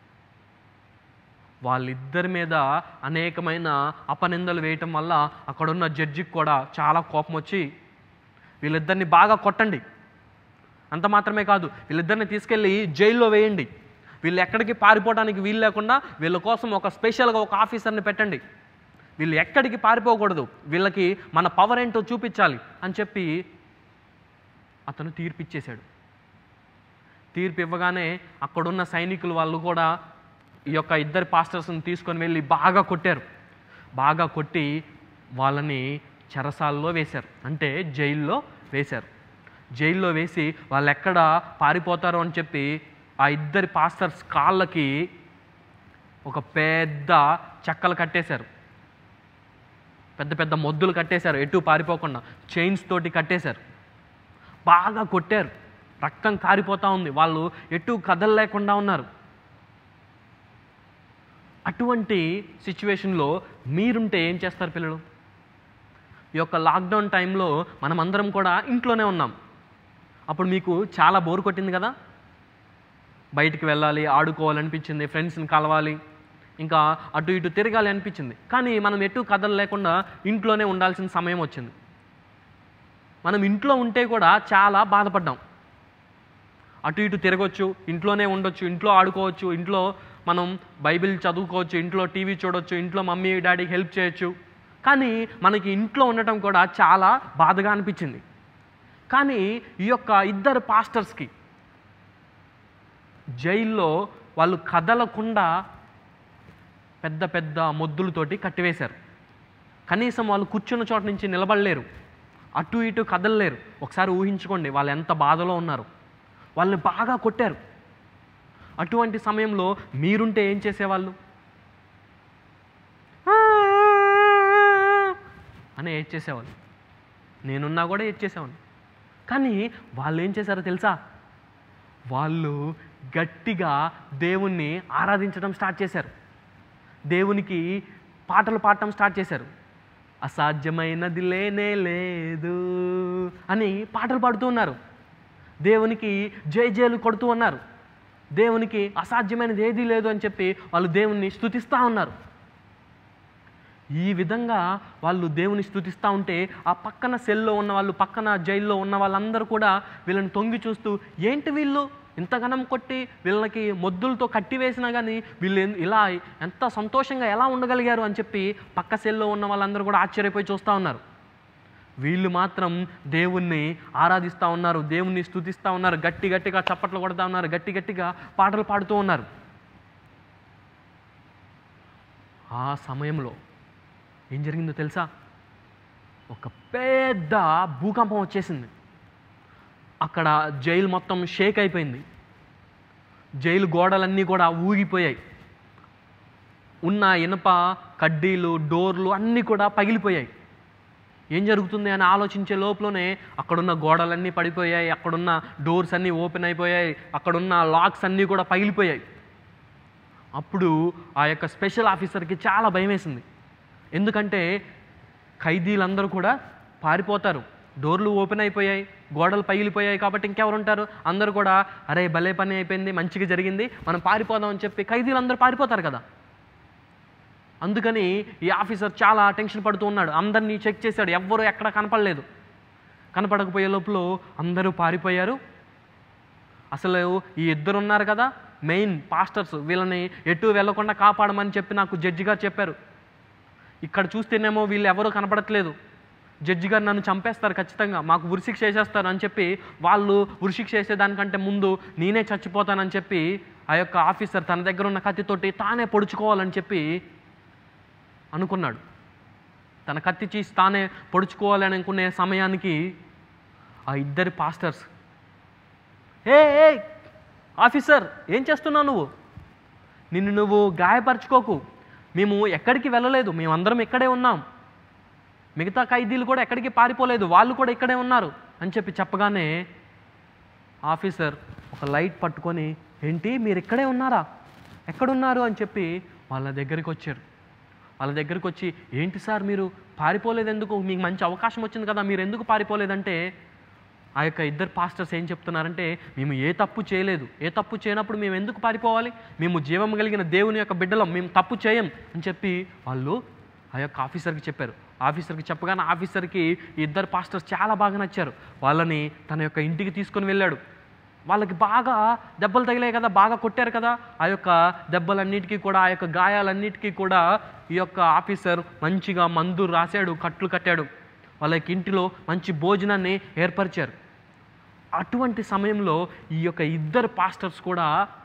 వాళ్ళిద్దరి మీద అనేకమైన అపనిందలు వేయటం వల్ల అక్కడున్న జడ్జికి కూడా చాలా కోపం వచ్చి వీళ్ళిద్దరిని బాగా కొట్టండి అంత మాత్రమే కాదు వీళ్ళిద్దరిని తీసుకెళ్ళి జైల్లో వేయండి వీళ్ళు ఎక్కడికి పారిపోవడానికి వీలు లేకుండా వీళ్ళ కోసం ఒక స్పెషల్గా ఒక ఆఫీసర్ని పెట్టండి వీళ్ళు ఎక్కడికి పారిపోకూడదు వీళ్ళకి మన పవర్ ఏంటో చూపించాలి అని చెప్పి అతను తీర్పిచ్చేశాడు తీర్పు ఇవ్వగానే అక్కడున్న సైనికులు వాళ్ళు కూడా ఈ యొక్క ఇద్దరు పాస్టర్స్ని తీసుకొని వెళ్ళి బాగా కొట్టారు బాగా కొట్టి వాళ్ళని చెరసాల్లో వేశారు అంటే జైల్లో వేశారు జైల్లో వేసి వాళ్ళు ఎక్కడ పారిపోతారో అని చెప్పి ఆ ఇద్దరి పాస్టర్స్ కాళ్ళకి ఒక పెద్ద చెక్కలు కట్టేశారు పెద్ద పెద్ద మొద్దులు కట్టేశారు ఎటు పారిపోకుండా చైన్స్ తోటి కట్టేశారు బాగా కొట్టారు రక్తం కారిపోతూ ఉంది వాళ్ళు ఎటు కదలలేకుండా ఉన్నారు అటువంటి సిచ్యువేషన్లో మీరుంటే ఏం చేస్తారు పిల్లలు ఈ యొక్క లాక్డౌన్ టైంలో మనమందరం కూడా ఇంట్లోనే ఉన్నాం అప్పుడు మీకు చాలా బోర్ కొట్టింది కదా బయటికి వెళ్ళాలి ఆడుకోవాలనిపించింది ఫ్రెండ్స్ని కలవాలి ఇంకా అటు ఇటు తిరగాలి అనిపించింది కానీ మనం ఎటు కథలు లేకుండా ఇంట్లోనే ఉండాల్సిన సమయం వచ్చింది మనం ఇంట్లో ఉంటే కూడా చాలా బాధపడ్డాం అటు ఇటు తిరగొచ్చు ఇంట్లోనే ఉండొచ్చు ఇంట్లో ఆడుకోవచ్చు ఇంట్లో మనం బైబిల్ చదువుకోవచ్చు ఇంట్లో టీవీ చూడొచ్చు ఇంట్లో మమ్మీ డాడీకి హెల్ప్ చేయొచ్చు కానీ మనకి ఇంట్లో ఉండటం కూడా చాలా బాధగా అనిపించింది కానీ ఈ యొక్క ఇద్దరు పాస్టర్స్కి జైల్లో వాళ్ళు కదలకుండా పెద్ద పెద్ద మొద్దులతోటి కట్టివేశారు కనీసం వాళ్ళు కూర్చున్న చోట నుంచి నిలబడలేరు అటు ఇటు కదలలేరు ఒకసారి ఊహించుకోండి వాళ్ళు ఎంత బాధలో ఉన్నారు వాళ్ళని బాగా కొట్టారు అటువంటి సమయంలో మీరుంటే ఏం చేసేవాళ్ళు అని ఏడ్ చేసేవాళ్ళు నేనున్నా కూడా ఏడ్ చేసేవాడిని కానీ వాళ్ళు ఏం చేశారో తెలుసా వాళ్ళు గట్టిగా దేవుణ్ణి ఆరాధించడం స్టార్ట్ చేశారు దేవునికి పాటలు పాడటం స్టార్ట్ చేశారు అసాధ్యమైనది లేనే లేదు అని పాటలు పాడుతూ ఉన్నారు దేవునికి జయ జయలు కొడుతూ ఉన్నారు దేవునికి అసాధ్యమైనది ఏదీ లేదు అని చెప్పి వాళ్ళు దేవుణ్ణి స్తుతిస్తూ ఉన్నారు ఈ విధంగా వాళ్ళు దేవుని స్థుతిస్తూ ఉంటే ఆ పక్కన సెల్లో ఉన్న వాళ్ళు పక్కన జైల్లో ఉన్న వాళ్ళందరూ కూడా వీళ్ళని తొంగి చూస్తూ ఏంటి వీళ్ళు ఇంతగనం కొట్టి వీళ్ళకి మొద్దులతో కట్టివేసినా కానీ వీళ్ళు ఎన్- ఇలా ఎంత సంతోషంగా ఎలా ఉండగలిగారు అని చెప్పి పక్క సెల్లో ఉన్న వాళ్ళందరూ కూడా ఆశ్చర్యపోయి చూస్తూ ఉన్నారు వీళ్ళు మాత్రం దేవుణ్ణి ఆరాధిస్తూ ఉన్నారు దేవుణ్ణి స్థుతిస్తూ ఉన్నారు గట్టి గట్టిగా చప్పట్లు కొడతా ఉన్నారు గట్టి గట్టిగా పాటలు పాడుతూ ఉన్నారు ఆ సమయంలో ఏం జరిగిందో తెలుసా ఒక పెద్ద భూకంపం వచ్చేసింది అక్కడ జైలు మొత్తం షేక్ అయిపోయింది జైలు గోడలన్నీ కూడా ఊగిపోయాయి ఉన్న ఇనప కడ్డీలు డోర్లు అన్నీ కూడా పగిలిపోయాయి ఏం జరుగుతుంది అని ఆలోచించే లోపలనే అక్కడున్న గోడలన్నీ పడిపోయాయి అక్కడున్న డోర్స్ అన్నీ ఓపెన్ అయిపోయాయి అక్కడున్న లాక్స్ అన్నీ కూడా పగిలిపోయాయి అప్పుడు ఆ యొక్క స్పెషల్ ఆఫీసర్కి చాలా భయం వేసింది ఎందుకంటే ఖైదీలందరూ కూడా పారిపోతారు డోర్లు ఓపెన్ అయిపోయాయి గోడలు పగిలిపోయాయి కాబట్టి ఇంకెవరు ఉంటారు అందరూ కూడా అరే భలే పని అయిపోయింది మంచిగా జరిగింది మనం పారిపోదాం అని చెప్పి ఖైదీలందరూ పారిపోతారు కదా అందుకని ఈ ఆఫీసర్ చాలా టెన్షన్ పడుతూ ఉన్నాడు అందరినీ చెక్ చేశాడు ఎవ్వరూ ఎక్కడ కనపడలేదు కనపడకపోయే లోపల అందరూ పారిపోయారు అసలు ఈ ఇద్దరు ఉన్నారు కదా మెయిన్ పాస్టర్స్ వీళ్ళని ఎటు వెళ్లకుండా కాపాడమని చెప్పి నాకు జడ్జి గారు చెప్పారు ఇక్కడ చూస్తేనేమో వీళ్ళు ఎవరూ కనపడట్లేదు జడ్జి గారు నన్ను చంపేస్తారు ఖచ్చితంగా మాకు ఉరిశిక్ష చేసేస్తారు అని చెప్పి వాళ్ళు ఉరిశిక్ష చేసేదానికంటే ముందు నేనే చచ్చిపోతానని చెప్పి ఆ యొక్క ఆఫీసర్ తన దగ్గర ఉన్న కత్తితోటి తానే పొడుచుకోవాలని చెప్పి అనుకున్నాడు తన కత్తి చీసి తానే పొడుచుకోవాలని అనుకునే సమయానికి ఆ ఇద్దరి పాస్టర్స్ ఏ ఏ ఆఫీసర్ ఏం చేస్తున్నావు నువ్వు నిన్ను నువ్వు గాయపరచుకోకు మేము ఎక్కడికి వెళ్ళలేదు మేమందరం ఇక్కడే ఉన్నాం మిగతా ఖైదీలు కూడా ఎక్కడికి పారిపోలేదు వాళ్ళు కూడా ఇక్కడే ఉన్నారు అని చెప్పి చెప్పగానే ఆఫీసర్ ఒక లైట్ పట్టుకొని ఏంటి మీరు ఇక్కడే ఉన్నారా ఎక్కడున్నారు అని చెప్పి వాళ్ళ దగ్గరికి వచ్చారు వాళ్ళ దగ్గరికి వచ్చి ఏంటి సార్ మీరు పారిపోలేదు ఎందుకు మీకు మంచి అవకాశం వచ్చింది కదా మీరు ఎందుకు పారిపోలేదంటే ఆ యొక్క ఇద్దరు పాస్టర్స్ ఏం చెప్తున్నారంటే మేము ఏ తప్పు చేయలేదు ఏ తప్పు చేయనప్పుడు మేము ఎందుకు పారిపోవాలి మేము జీవం కలిగిన దేవుని యొక్క బిడ్డలం మేము తప్పు చేయం అని చెప్పి వాళ్ళు ఆ యొక్క ఆఫీసర్కి చెప్పారు ఆఫీసర్కి చెప్పగానే ఆఫీసర్కి ఈ ఇద్దరు పాస్టర్స్ చాలా బాగా నచ్చారు వాళ్ళని తన యొక్క ఇంటికి తీసుకొని వెళ్ళాడు వాళ్ళకి బాగా దెబ్బలు తగిలాయి కదా బాగా కొట్టారు కదా ఆ యొక్క దెబ్బలన్నిటికీ కూడా ఆ యొక్క గాయాలన్నిటికీ కూడా ఈ యొక్క ఆఫీసర్ మంచిగా మందు రాశాడు కట్లు కట్టాడు వాళ్ళకి ఇంటిలో మంచి భోజనాన్ని ఏర్పరిచారు అటువంటి సమయంలో ఈ యొక్క ఇద్దరు పాస్టర్స్ కూడా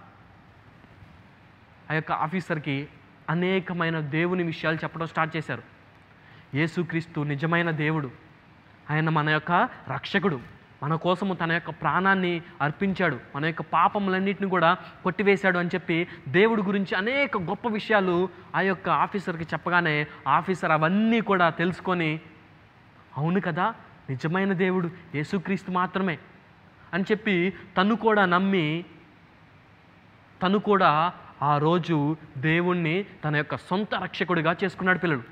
ఆ యొక్క ఆఫీసర్కి అనేకమైన దేవుని విషయాలు చెప్పడం స్టార్ట్ చేశారు యేసుక్రీస్తు నిజమైన దేవుడు ఆయన మన యొక్క రక్షకుడు మన కోసము తన యొక్క ప్రాణాన్ని అర్పించాడు మన యొక్క పాపములన్నింటిని కూడా కొట్టివేశాడు అని చెప్పి దేవుడి గురించి అనేక గొప్ప విషయాలు ఆ యొక్క ఆఫీసర్కి చెప్పగానే ఆఫీసర్ అవన్నీ కూడా తెలుసుకొని అవును కదా నిజమైన దేవుడు యేసుక్రీస్తు మాత్రమే అని చెప్పి తను కూడా నమ్మి తను కూడా ఆ రోజు దేవుణ్ణి తన యొక్క సొంత రక్షకుడిగా చేసుకున్నాడు పిల్లలు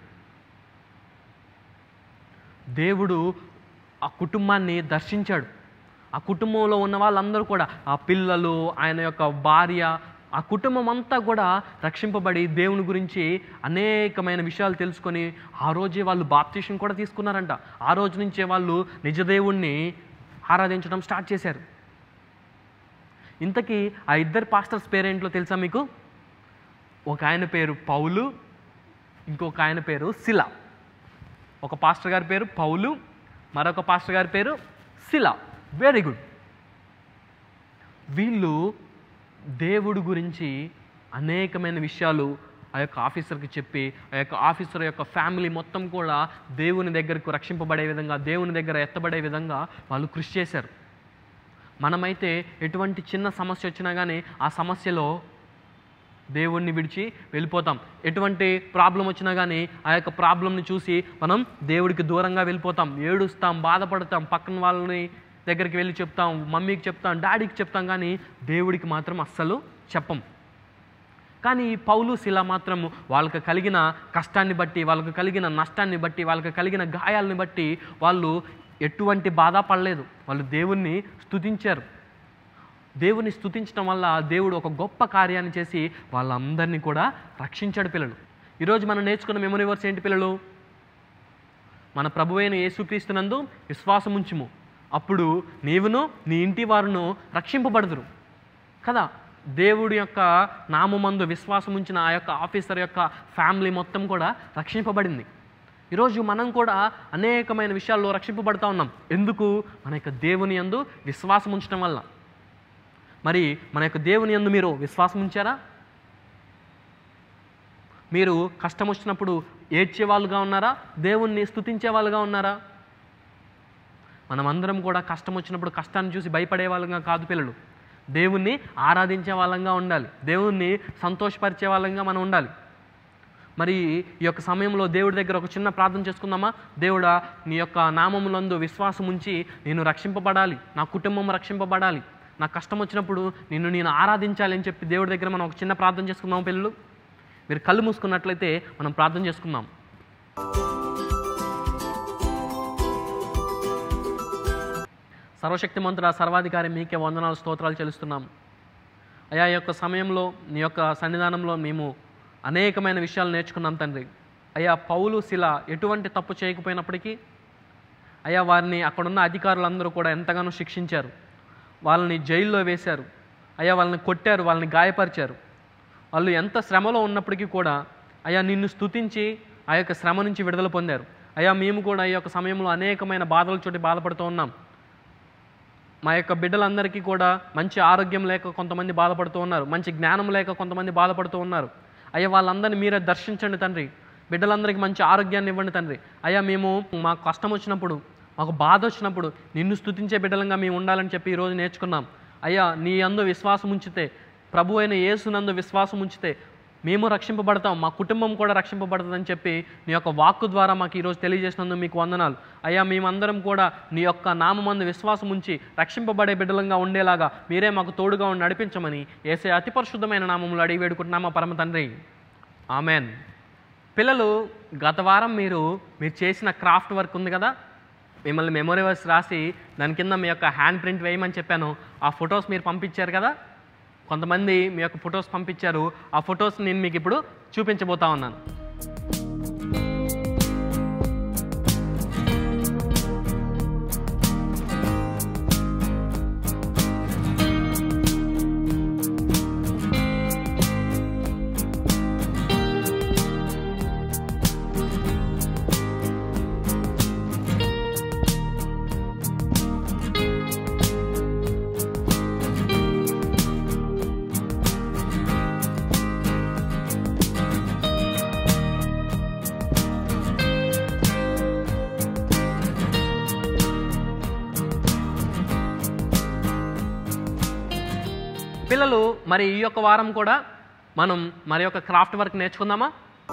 దేవుడు ఆ కుటుంబాన్ని దర్శించాడు ఆ కుటుంబంలో ఉన్న వాళ్ళందరూ కూడా ఆ పిల్లలు ఆయన యొక్క భార్య ఆ కుటుంబం అంతా కూడా రక్షింపబడి దేవుని గురించి అనేకమైన విషయాలు తెలుసుకొని ఆ రోజే వాళ్ళు బాప్తీషన్ కూడా తీసుకున్నారంట ఆ రోజు నుంచే వాళ్ళు నిజదేవుణ్ణి ఆరాధించడం స్టార్ట్ చేశారు ఇంతకీ ఆ ఇద్దరు పాస్టర్స్ పేరేంట్లో తెలుసా మీకు ఒక ఆయన పేరు పౌలు ఇంకొక ఆయన పేరు శిల ఒక పాస్టర్ గారి పేరు పౌలు మరొక పాస్టర్ గారి పేరు శిల వెరీ గుడ్ వీళ్ళు దేవుడు గురించి అనేకమైన విషయాలు ఆ యొక్క ఆఫీసర్కి చెప్పి ఆ యొక్క ఆఫీసర్ యొక్క ఫ్యామిలీ మొత్తం కూడా దేవుని దగ్గరకు రక్షింపబడే విధంగా దేవుని దగ్గర ఎత్తబడే విధంగా వాళ్ళు కృషి చేశారు మనమైతే ఎటువంటి చిన్న సమస్య వచ్చినా కానీ ఆ సమస్యలో దేవుణ్ణి విడిచి వెళ్ళిపోతాం ఎటువంటి ప్రాబ్లం వచ్చినా కానీ ఆ యొక్క ప్రాబ్లంని చూసి మనం దేవుడికి దూరంగా వెళ్ళిపోతాం ఏడుస్తాం బాధపడతాం పక్కన వాళ్ళని దగ్గరికి వెళ్ళి చెప్తాం మమ్మీకి చెప్తాం డాడీకి చెప్తాం కానీ దేవుడికి మాత్రం అస్సలు చెప్పం కానీ ఈ పౌలు శిల మాత్రం వాళ్ళకి కలిగిన కష్టాన్ని బట్టి వాళ్ళకి కలిగిన నష్టాన్ని బట్టి వాళ్ళకి కలిగిన గాయాలని బట్టి వాళ్ళు ఎటువంటి బాధ పడలేదు వాళ్ళు దేవుణ్ణి స్తుతించారు దేవుని స్తుతించడం వల్ల దేవుడు ఒక గొప్ప కార్యాన్ని చేసి వాళ్ళందరినీ కూడా రక్షించాడు పిల్లలు ఈరోజు మనం నేర్చుకున్న మెమరీ వర్స్ ఏంటి పిల్లలు మన ప్రభువైన యేసుక్రీస్తునందు విశ్వాసం ఉంచుము అప్పుడు నీవును నీ ఇంటి వారును రక్షింపబడదురు కదా దేవుడి యొక్క నామందు విశ్వాసం ఉంచిన ఆ యొక్క ఆఫీసర్ యొక్క ఫ్యామిలీ మొత్తం కూడా రక్షింపబడింది ఈరోజు మనం కూడా అనేకమైన విషయాల్లో రక్షింపబడతా ఉన్నాం ఎందుకు మన యొక్క దేవుని యందు విశ్వాసం ఉంచడం వల్ల మరి మన యొక్క దేవుని యందు మీరు విశ్వాసం ఉంచారా మీరు కష్టం వచ్చినప్పుడు ఏడ్చే వాళ్ళుగా ఉన్నారా దేవుణ్ణి స్తుతించే వాళ్ళుగా ఉన్నారా మనమందరం కూడా కష్టం వచ్చినప్పుడు కష్టాన్ని చూసి భయపడే వాళ్ళంగా కాదు పిల్లలు దేవుణ్ణి ఆరాధించే వాళ్ళంగా ఉండాలి దేవుణ్ణి సంతోషపరిచే వాళ్ళంగా మనం ఉండాలి మరి ఈ యొక్క సమయంలో దేవుడి దగ్గర ఒక చిన్న ప్రార్థన చేసుకుందామా దేవుడా నీ యొక్క నామములందు విశ్వాసం ఉంచి నేను రక్షింపబడాలి నా కుటుంబం రక్షింపబడాలి నాకు కష్టం వచ్చినప్పుడు నిన్ను నేను ఆరాధించాలి అని చెప్పి దేవుడి దగ్గర మనం ఒక చిన్న ప్రార్థన చేసుకుందాం పిల్లలు మీరు కళ్ళు మూసుకున్నట్లయితే మనం ప్రార్థన చేసుకుందాం సర్వశక్తిమంతుడ సర్వాధికారి మీకే వందనాలు స్తోత్రాలు చెల్లిస్తున్నాం అయా ఈ యొక్క సమయంలో నీ యొక్క సన్నిధానంలో మేము అనేకమైన విషయాలు నేర్చుకున్నాం తండ్రి అయ్యా పౌలు శిల ఎటువంటి తప్పు చేయకపోయినప్పటికీ అయ్యా వారిని అక్కడున్న అధికారులందరూ కూడా ఎంతగానో శిక్షించారు వాళ్ళని జైల్లో వేశారు అయ్యా వాళ్ళని కొట్టారు వాళ్ళని గాయపరిచారు వాళ్ళు ఎంత శ్రమలో ఉన్నప్పటికీ కూడా అయ్యా నిన్ను స్తుతించి ఆ యొక్క శ్రమ నుంచి విడుదల పొందారు అయ్యా మేము కూడా ఈ యొక్క సమయంలో అనేకమైన బాధల చోటి బాధపడుతూ ఉన్నాం మా యొక్క బిడ్డలందరికీ కూడా మంచి ఆరోగ్యం లేక కొంతమంది బాధపడుతూ ఉన్నారు మంచి జ్ఞానం లేక కొంతమంది బాధపడుతూ ఉన్నారు అయ్యా వాళ్ళందరినీ మీరే దర్శించండి తండ్రి బిడ్డలందరికీ మంచి ఆరోగ్యాన్ని ఇవ్వండి తండ్రి అయ్యా మేము మాకు కష్టం వచ్చినప్పుడు మాకు బాధ వచ్చినప్పుడు నిన్ను స్తుతించే బిడ్డలంగా మేము ఉండాలని చెప్పి ఈరోజు నేర్చుకున్నాం అయ్యా నీ అందు విశ్వాసం ఉంచితే ప్రభు అయిన యేసునందు విశ్వాసం ఉంచితే మేము రక్షింపబడతాం మా కుటుంబం కూడా రక్షింపబడుతుందని చెప్పి నీ యొక్క వాక్కు ద్వారా మాకు ఈరోజు తెలియజేసినందుకు మీకు వందనాలు అయ్యా మేమందరం కూడా నీ యొక్క నామందు విశ్వాసం ఉంచి రక్షింపబడే బిడ్డలంగా ఉండేలాగా మీరే మాకు తోడుగా ఉండి నడిపించమని ఏసే అతి పరిశుద్ధమైన నామంలో అడిగి వేడుకుంటున్నామా పరమ తండ్రి ఆమెన్ పిల్లలు గత వారం మీరు మీరు చేసిన క్రాఫ్ట్ వర్క్ ఉంది కదా మిమ్మల్ని మెమొరీ వర్స్ రాసి దాని కింద మీ యొక్క హ్యాండ్ ప్రింట్ వేయమని చెప్పాను ఆ ఫొటోస్ మీరు పంపించారు కదా కొంతమంది మీ యొక్క ఫొటోస్ పంపించారు ఆ ఫొటోస్ నేను మీకు ఇప్పుడు చూపించబోతా ఉన్నాను పిల్లలు మరి ఈ యొక్క వారం కూడా మనం మరి యొక్క క్రాఫ్ట్ వర్క్ నేర్చుకుందామా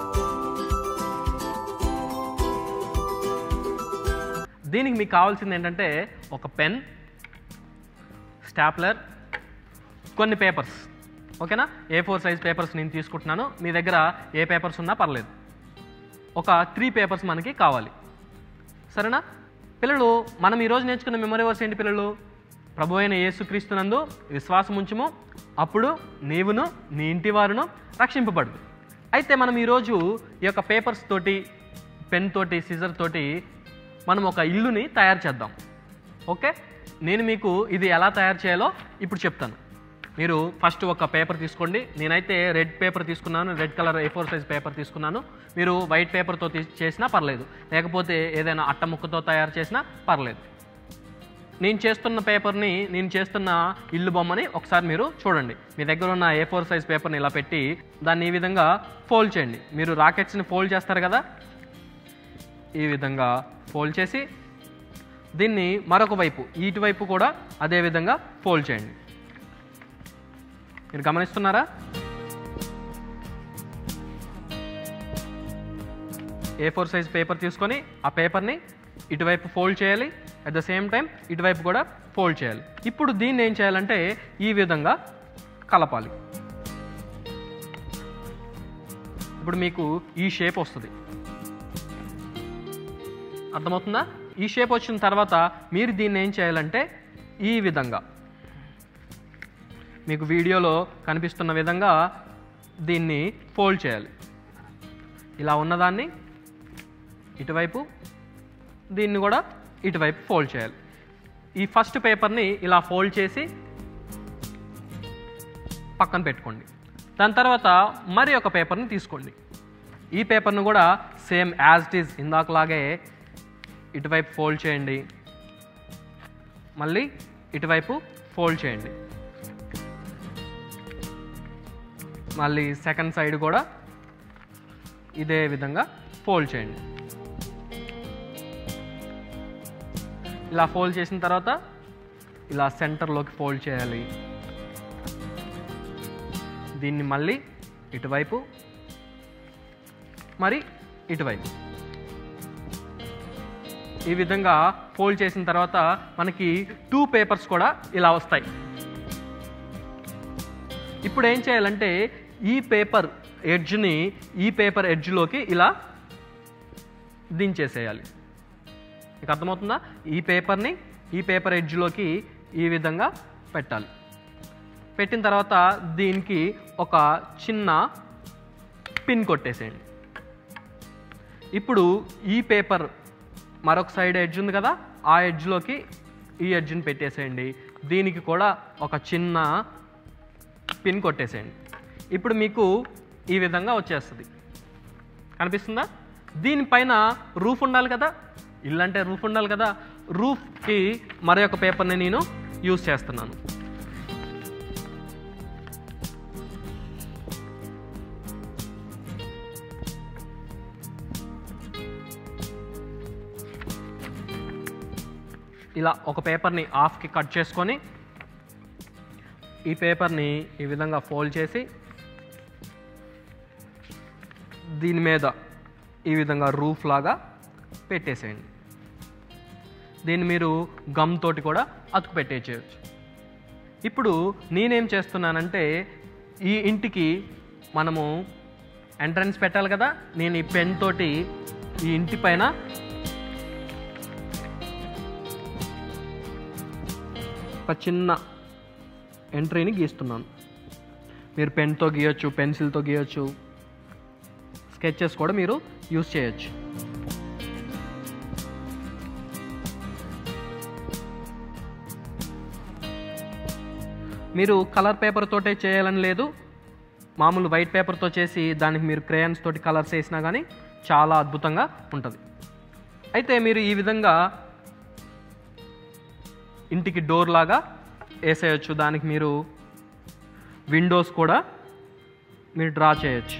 దీనికి మీకు కావాల్సింది ఏంటంటే ఒక పెన్ స్టాప్లర్ కొన్ని పేపర్స్ ఓకేనా ఏ ఫోర్ సైజ్ పేపర్స్ నేను తీసుకుంటున్నాను మీ దగ్గర ఏ పేపర్స్ ఉన్నా పర్లేదు ఒక త్రీ పేపర్స్ మనకి కావాలి సరేనా పిల్లలు మనం ఈరోజు నేర్చుకున్న మెమరీ వర్స్ ఏంటి పిల్లలు ప్రభు అయిన యేసుక్రీస్తునందు విశ్వాసం ఉంచుము అప్పుడు నీవును నీ ఇంటి వారును రక్షింపబడు అయితే మనం ఈరోజు ఈ యొక్క పేపర్స్ తోటి పెన్ తోటి సిజర్ తోటి మనం ఒక ఇల్లుని తయారు చేద్దాం ఓకే నేను మీకు ఇది ఎలా తయారు చేయాలో ఇప్పుడు చెప్తాను మీరు ఫస్ట్ ఒక పేపర్ తీసుకోండి నేనైతే రెడ్ పేపర్ తీసుకున్నాను red colour A four size paper తీసుకున్నాను మీరు వైట్ పేపర్తో తీ- చేసినా పర్లేదు లేకపోతే ఏదైనా అట్ట ముక్కతో తయారు చేసినా పర్లేదు నేను చేస్తున్న పేపర్ని నేను చేస్తున్న ఇల్లు బొమ్మని ఒకసారి మీరు చూడండి మీ దగ్గర ఉన్న ఏ ఫోర్ సైజ్ పేపర్ని ఇలా పెట్టి దాన్ని ఈ విధంగా ఫోల్డ్ చేయండి మీరు రాకెట్స్ని ఫోల్డ్ చేస్తారు కదా ఈ విధంగా ఫోల్డ్ చేసి దీన్ని మరొక వైపు ఇటువైపు కూడా అదే విధంగా ఫోల్డ్ చేయండి మీరు గమనిస్తున్నారా ఏ ఫోర్ సైజ్ పేపర్ తీసుకొని ఆ పేపర్ని ఇటువైపు ఫోల్డ్ చేయాలి అట్ ద సేమ్ టైం ఇటువైపు కూడా ఫోల్డ్ చేయాలి ఇప్పుడు దీన్ని ఏం చేయాలంటే ఈ విధంగా కలపాలి ఇప్పుడు మీకు ఈ షేప్ వస్తుంది అర్థమవుతుందా ఈ షేప్ వచ్చిన తర్వాత మీరు దీన్ని ఏం చేయాలంటే ఈ విధంగా మీకు వీడియోలో కనిపిస్తున్న విధంగా దీన్ని ఫోల్డ్ చేయాలి ఇలా ఉన్నదాన్ని ఇటువైపు దీన్ని కూడా ఇటువైపు ఫోల్డ్ చేయాలి ఈ ఫస్ట్ పేపర్ని ఇలా ఫోల్డ్ చేసి పక్కన పెట్టుకోండి దాని తర్వాత మరి ఒక పేపర్ని తీసుకోండి ఈ పేపర్ను కూడా సేమ్ యాజ్ ఇట్ ఈజ్ ఇందాకలాగే ఇటువైపు ఫోల్డ్ చేయండి మళ్ళీ ఇటువైపు ఫోల్డ్ చేయండి మళ్ళీ సెకండ్ సైడ్ కూడా ఇదే విధంగా ఫోల్డ్ చేయండి ఇలా ఫోల్డ్ చేసిన తర్వాత ఇలా సెంటర్లోకి ఫోల్డ్ చేయాలి దీన్ని మళ్ళీ ఇటువైపు మరి ఇటువైపు ఈ విధంగా ఫోల్డ్ చేసిన తర్వాత మనకి టూ పేపర్స్ కూడా ఇలా వస్తాయి ఇప్పుడు ఏం చేయాలంటే ఈ పేపర్ ఎడ్జ్ని ఈ పేపర్ ఎడ్జ్లోకి ఇలా దించేసేయాలి మీకు అర్థమవుతుందా ఈ పేపర్ని ఈ పేపర్ ఎడ్జ్లోకి ఈ విధంగా పెట్టాలి పెట్టిన తర్వాత దీనికి ఒక చిన్న పిన్ కొట్టేసేయండి ఇప్పుడు ఈ పేపర్ మరొక సైడ్ ఎడ్జ్ ఉంది కదా ఆ ఎడ్జ్లోకి ఈ ఎడ్జ్ని పెట్టేసేయండి దీనికి కూడా ఒక చిన్న పిన్ కొట్టేసేయండి ఇప్పుడు మీకు ఈ విధంగా వచ్చేస్తుంది కనిపిస్తుందా దీనిపైన రూఫ్ ఉండాలి కదా ఇల్లు అంటే రూఫ్ ఉండాలి కదా రూఫ్కి మరొక పేపర్ని నేను యూజ్ చేస్తున్నాను ఇలా ఒక పేపర్ని హాఫ్కి కట్ చేసుకొని ఈ పేపర్ని ఈ విధంగా ఫోల్డ్ చేసి దీని మీద ఈ విధంగా రూఫ్ లాగా పెట్టేసేయండి దీన్ని మీరు గమ్ తోటి కూడా అతుకు పెట్టేసేయచ్చు ఇప్పుడు నేనేం చేస్తున్నానంటే ఈ ఇంటికి మనము ఎంట్రన్స్ పెట్టాలి కదా నేను ఈ పెన్ తోటి ఈ ఇంటి పైన ఒక చిన్న ఎంట్రీని గీస్తున్నాను మీరు పెన్తో గీయొచ్చు పెన్సిల్తో గీయొచ్చు స్కెచెస్ కూడా మీరు యూస్ చేయొచ్చు మీరు కలర్ పేపర్ తోటే చేయాలని లేదు మామూలు వైట్ పేపర్తో చేసి దానికి మీరు క్రేయన్స్ తోటి కలర్స్ వేసినా కానీ చాలా అద్భుతంగా ఉంటుంది అయితే మీరు ఈ విధంగా ఇంటికి డోర్ లాగా వేసేయచ్చు దానికి మీరు విండోస్ కూడా మీరు డ్రా చేయొచ్చు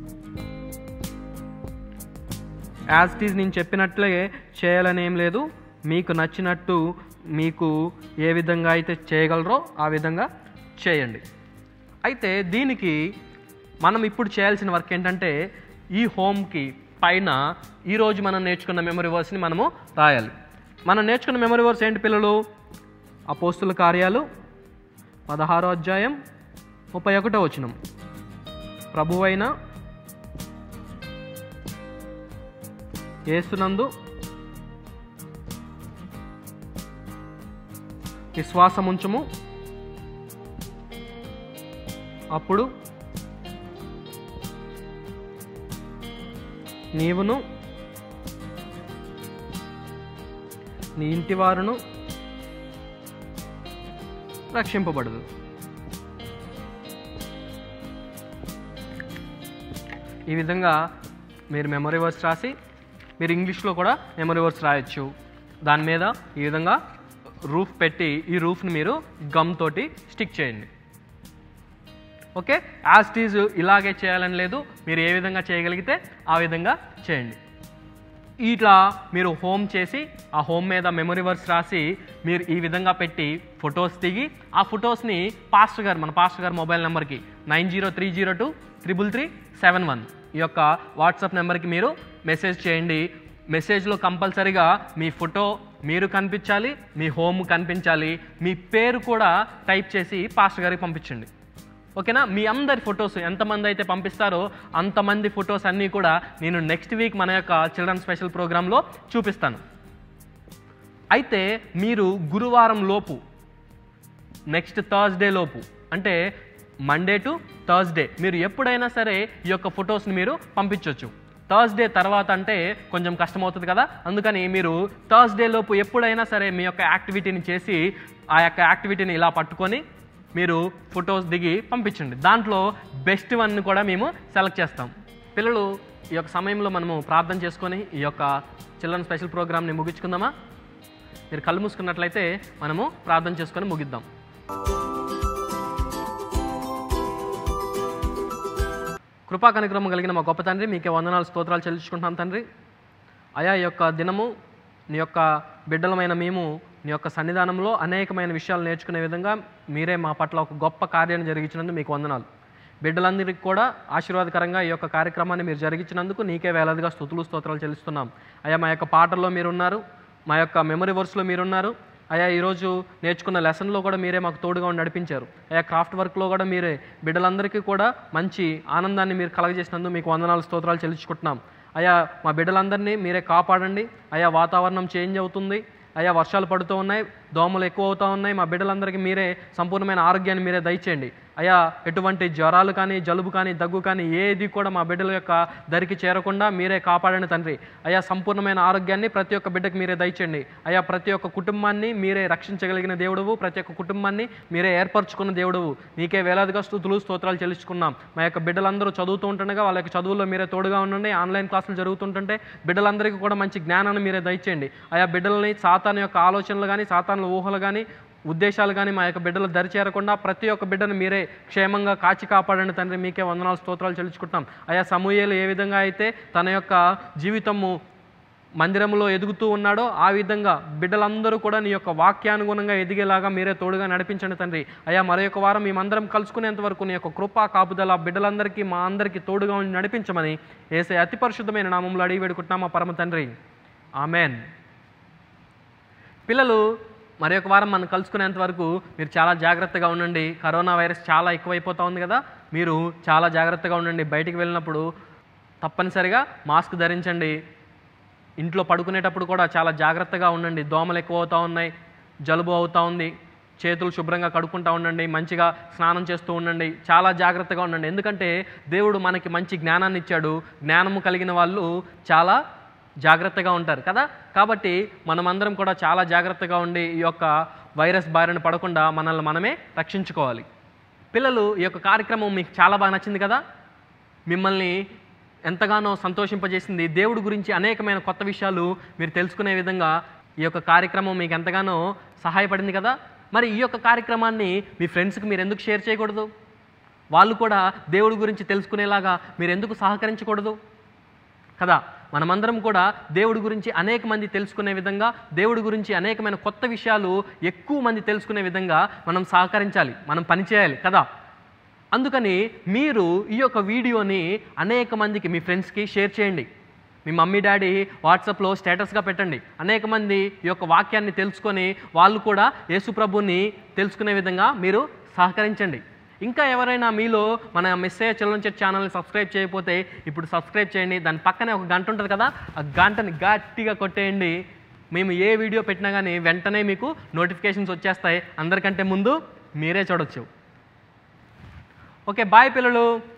యాజ్ ఇట్ ఈజ్ నేను చెప్పినట్లే చేయాలని ఏం లేదు మీకు నచ్చినట్టు మీకు ఏ విధంగా అయితే చేయగలరో ఆ విధంగా చేయండి అయితే దీనికి మనం ఇప్పుడు చేయాల్సిన వర్క్ ఏంటంటే ఈ హోమ్కి పైన ఈరోజు మనం నేర్చుకున్న మెమరీ వర్స్ని మనము రాయాలి మనం నేర్చుకున్న మెమరీ వర్స్ ఏంటి పిల్లలు అపోస్తుల కార్యాలు పదహారో అధ్యాయం ముప్పై ఒకటో వచనం ప్రభువైన యేసునందు విశ్వాసముంచుము అప్పుడు నీవును నీ ఇంటి వారును రక్షింపబడదు ఈ విధంగా మీరు మెమరీ వర్స్ రాసి మీరు ఇంగ్లీష్లో కూడా మెమరీ వర్స్ రాయొచ్చు దాని మీద ఈ విధంగా రూఫ్ పెట్టి ఈ రూఫ్ని మీరు గమ్ తోటి స్టిక్ చేయండి ఓకే యాజ్ టీజ్ ఇలాగే చేయాలని లేదు మీరు ఏ విధంగా చేయగలిగితే ఆ విధంగా చేయండి ఇట్లా మీరు హోమ్ చేసి ఆ హోమ్ మీద మెమరీ వర్స్ రాసి మీరు ఈ విధంగా పెట్టి ఫొటోస్ దిగి ఆ ఫొటోస్ని పాస్టర్ గారు మన పాస్టర్ గారు మొబైల్ నెంబర్కి nine zero three zero two triple three seven one ఈ యొక్క వాట్సాప్ నెంబర్కి మీరు మెసేజ్ చేయండి మెసేజ్లో కంపల్సరీగా మీ ఫోటో మీరు కనిపించాలి మీ హోమ్ కనిపించాలి మీ పేరు కూడా టైప్ చేసి పాస్టర్ గారికి పంపించండి ఓకేనా మీ అందరి ఫొటోస్ ఎంతమంది అయితే పంపిస్తారో అంతమంది ఫొటోస్ అన్నీ కూడా నేను నెక్స్ట్ వీక్ మన యొక్క చిల్డ్రన్ స్పెషల్ ప్రోగ్రాంలో చూపిస్తాను అయితే మీరు గురువారం లోపు నెక్స్ట్ థర్స్డే లోపు అంటే మండే టు థర్స్డే మీరు ఎప్పుడైనా సరే ఈ యొక్క ఫొటోస్ని మీరు పంపించవచ్చు థర్స్డే తర్వాత అంటే కొంచెం కష్టమవుతుంది కదా అందుకని మీరు థర్స్డే లోపు ఎప్పుడైనా సరే మీ యొక్క యాక్టివిటీని చేసి ఆ యొక్క యాక్టివిటీని ఇలా పట్టుకొని మీరు ఫొటోస్ దిగి పంపించండి దాంట్లో బెస్ట్ వన్ కూడా మేము సెలెక్ట్ చేస్తాం పిల్లలు ఈ యొక్క సమయంలో మనము ప్రార్థన చేసుకొని ఈ యొక్క చిల్డ్రన్ స్పెషల్ ప్రోగ్రామ్ని ముగించుకుందామా మీరు కళ్ళు మూసుకున్నట్లయితే మనము ప్రార్థన చేసుకొని ముగిద్దాం కృపా కనుక్రమం కలిగిన మా గొప్ప తండ్రి మీకే వందనాలు స్తోత్రాలు చెల్లించుకుంటున్నాం తండ్రి అయా ఈ యొక్క దినము నీ యొక్క బిడ్డలమైన మేము నీ యొక్క సన్నిధానంలో అనేకమైన విషయాలు నేర్చుకునే విధంగా మీరే మా పట్ల ఒక గొప్ప కార్యాన్ని జరిగించినందుకు మీకు వందనాలు బిడ్డలందరికీ కూడా ఆశీర్వాదకరంగా ఈ యొక్క కార్యక్రమాన్ని మీరు జరిగించినందుకు నీకే వేలాదిగా స్థుతులు స్తోత్రాలు చెల్లిస్తున్నాం అయ్యా మా యొక్క పాటల్లో మీరున్నారు మా యొక్క మెమరీ వర్స్లో మీరున్నారు అయ్యా ఈరోజు నేర్చుకున్న లెసన్లో కూడా మీరే మాకు తోడుగా ఉండి నడిపించారు అయ్యా క్రాఫ్ట్ వర్క్లో కూడా మీరే బిడ్డలందరికీ కూడా మంచి ఆనందాన్ని మీరు కలగజేసినందుకు మీకు వందనాలు స్తోత్రాలు చెల్లించుకుంటున్నాం అయ్యా మా బిడ్డలందరినీ మీరే కాపాడండి అయ్యా వాతావరణం చేంజ్ అవుతుంది అయ్యా వర్షాలు పడుతూ ఉన్నాయి దోమలు ఎక్కువ అవుతూ ఉన్నాయి మా బిడ్డలందరికీ మీరే సంపూర్ణమైన ఆరోగ్యాన్ని మీరే దయచేయండి అయ్యా ఎటువంటి జ్వరాలు కానీ జలుబు కానీ దగ్గు కానీ ఏది కూడా మా బిడ్డల యొక్క దరికి చేరకుండా మీరే కాపాడండి తండ్రి అయ్యా సంపూర్ణమైన ఆరోగ్యాన్ని ప్రతి ఒక్క బిడ్డకి మీరే దయచేయండి అయ్యా ప్రతి ఒక్క కుటుంబాన్ని మీరే రక్షించగలిగిన దేవుడువు ప్రతి ఒక్క కుటుంబాన్ని మీరే ఏర్పరచుకున్న దేవుడువు నీకే వేలాదిగా స్థుతులు స్తోత్రాలు చెల్లించుకున్నాం మా యొక్క బిడ్డలందరూ చదువుతూ ఉంటుండగా వాళ్ళ యొక్క చదువుల్లో మీరే తోడుగా ఉండండి ఆన్లైన్ క్లాసులు జరుగుతుంటుంటే బిడ్డలందరికీ కూడా మంచి జ్ఞానాన్ని మీరే దయచేయండి ఆయా బిడ్డలని సాతాను యొక్క ఆలోచనలు కానీ సాతాను ఊహలు కానీ ఉద్దేశాలు కానీ మా యొక్క బిడ్డలు దరి చేరకుండా ప్రతి ఒక్క బిడ్డను మీరే క్షేమంగా కాచి కాపాడండి తండ్రి మీకే వందనాలు స్తోత్రాలు చెల్లించుకుంటాం అయా సమూహలు ఏ విధంగా అయితే తన యొక్క జీవితము మందిరంలో ఎదుగుతూ ఉన్నాడో ఆ విధంగా బిడ్డలందరూ కూడా నీ యొక్క వాక్యానుగుణంగా ఎదిగేలాగా మీరే తోడుగా నడిపించండి తండ్రి అయ్యా మరొక వారం మేమందరం కలుసుకునేంత వరకు నీ యొక్క కృపా కాపుదల బిడ్డలందరికీ మా అందరికీ తోడుగా ఉండి నడిపించమని ఏసే అతి పరిశుద్ధమైన నామంలో అడిగి వేడుకుంటున్నాం మా పరమ తండ్రి ఆమెన్ పిల్లలు మరి ఒక వారం మనం కలుసుకునేంత వరకు మీరు చాలా జాగ్రత్తగా ఉండండి కరోనా వైరస్ చాలా ఎక్కువైపోతూ ఉంది కదా మీరు చాలా జాగ్రత్తగా ఉండండి బయటికి వెళ్ళినప్పుడు తప్పనిసరిగా మాస్క్ ధరించండి ఇంట్లో పడుకునేటప్పుడు కూడా చాలా జాగ్రత్తగా ఉండండి దోమలు ఎక్కువ అవుతూ ఉన్నాయి జలుబు అవుతూ ఉంది చేతులు శుభ్రంగా కడుక్కుంటూ ఉండండి మంచిగా స్నానం చేస్తూ ఉండండి చాలా జాగ్రత్తగా ఉండండి ఎందుకంటే దేవుడు మనకి మంచి జ్ఞానాన్ని ఇచ్చాడు జ్ఞానము కలిగిన వాళ్ళు చాలా జాగ్రత్తగా ఉంటారు కదా కాబట్టి మనమందరం కూడా చాలా జాగ్రత్తగా ఉండి ఈ యొక్క వైరస్ బారిన పడకుండా మనల్ని మనమే రక్షించుకోవాలి పిల్లలు ఈ యొక్క కార్యక్రమం మీకు చాలా బాగా నచ్చింది కదా మిమ్మల్ని ఎంతగానో సంతోషింపజేసింది దేవుడి గురించి అనేకమైన కొత్త విషయాలు మీరు తెలుసుకునే విధంగా ఈ యొక్క కార్యక్రమం మీకు ఎంతగానో సహాయపడింది కదా మరి ఈ యొక్క కార్యక్రమాన్ని మీ ఫ్రెండ్స్కి మీరు ఎందుకు షేర్ చేయకూడదు వాళ్ళు కూడా దేవుడి గురించి తెలుసుకునేలాగా మీరు ఎందుకు సహకరించకూడదు కదా మనమందరం కూడా దేవుడి గురించి అనేక మంది తెలుసుకునే విధంగా దేవుడి గురించి అనేకమైన కొత్త విషయాలు ఎక్కువ మంది తెలుసుకునే విధంగా మనం సహకరించాలి మనం పనిచేయాలి కదా అందుకని మీరు ఈ యొక్క వీడియోని అనేక మందికి మీ ఫ్రెండ్స్కి షేర్ చేయండి మీ మమ్మీ డాడీ వాట్సాప్లో స్టేటస్గా పెట్టండి అనేక మంది ఈ యొక్క వాక్యాన్ని తెలుసుకొని వాళ్ళు కూడా యేసుప్రభుని తెలుసుకునే విధంగా మీరు సహకరించండి ఇంకా ఎవరైనా మీలో మన మెస్సేజ్ చిల్డ్రన్ చర్చ్ ఛానల్ని సబ్స్క్రైబ్ చేయకపోతే ఇప్పుడు సబ్స్క్రైబ్ చేయండి దాని పక్కనే ఒక గంట ఉంటుంది కదా ఆ గంటని గట్టిగా కొట్టేయండి మేము ఏ వీడియో పెట్టినా కానీ వెంటనే మీకు నోటిఫికేషన్స్ వచ్చేస్తాయి అందరికంటే ముందు మీరే చూడొచ్చు ఓకే బాయ్ పిల్లలు